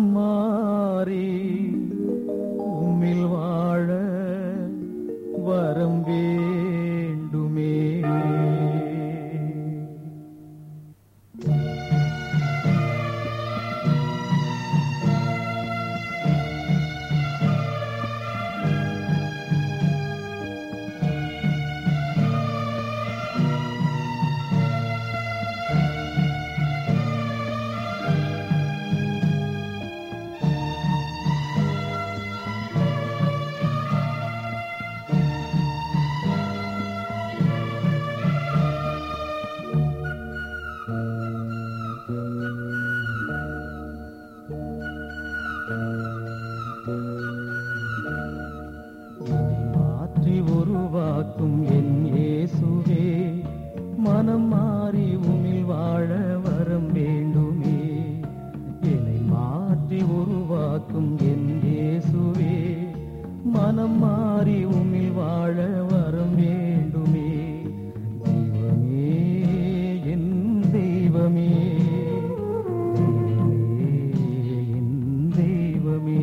மனம் மாறி உம்மில் வாழ வரம் வேண்டுமே மாற்றி உருவாக்கும் என் இயேசுவே மனம் மாறி உமிழ் வாழ வரம் வேண்டுமே என்னை மாற்றி உருவாக்கும் என் இயேசுவே மனம் மாறி உமிழ் வாழ வரம் வேண்டுமே தெய்வமே என் தெய்வமே தெய்வமே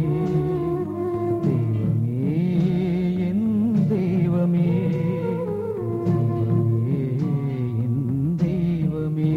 என் தெய்வமே தெய்வமே என் தெய்வமே தெய்வமே என் தெய்வமே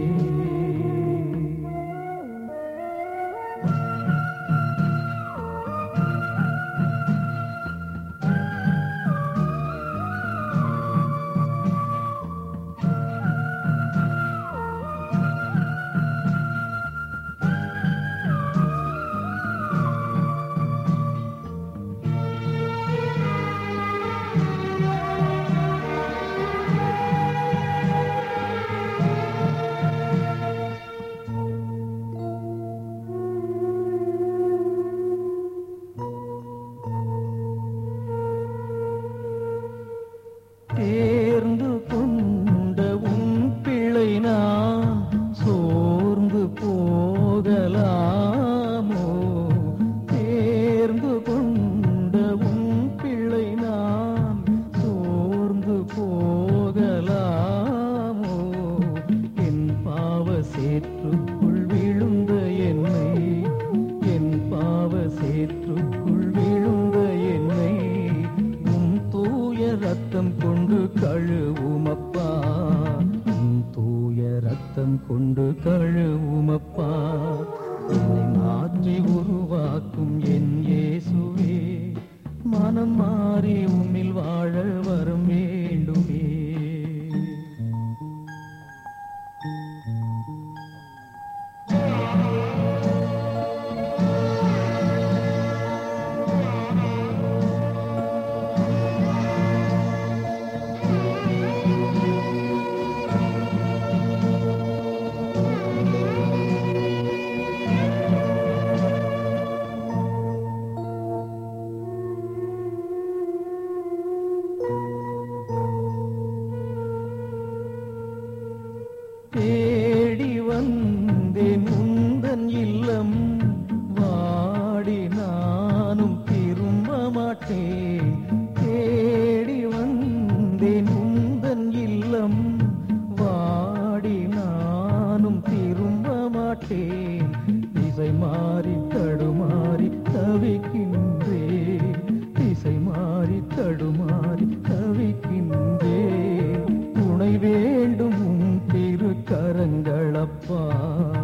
தேர்ந்து கொண்ட உன் பிள்ளை நான் சோர்ந்து போகலாமோ தேர்ந்து கொண்ட உன் பிள்ளை நான் சோர்ந்து போகலாமோ என் பாவ சேற்றுக்குள் விழுந்த என்னை என் பாவ சேற்றுக்குள் விழுந்த என்னை உம் தூய ரத்தம் கொண்டு கழுவுமப்பா உம் தூய ரத்தம் கொண்டு கழுவுமப்பா என்னை மாற்றி உருவாக்கும் என் இயேசுவே மனம் மாறி உம்மில் வாழ வரம் வேண்டுமே தேடி வந்தேன் உந்தன் இல்லம் வாடி நானும் திரும்ப மாட்டேன் தேடி வந்தேன் உந்தன் இல்லம் வாடி நானும் திரும்ப மாட்டேன் திசை மாறி தடுமாறி தவிக்கின்றேன் திசை மாறி தடுமாறி தவிக்கின்றேன் துணை வேண்டும் உன் திருக்கரங்களப்பா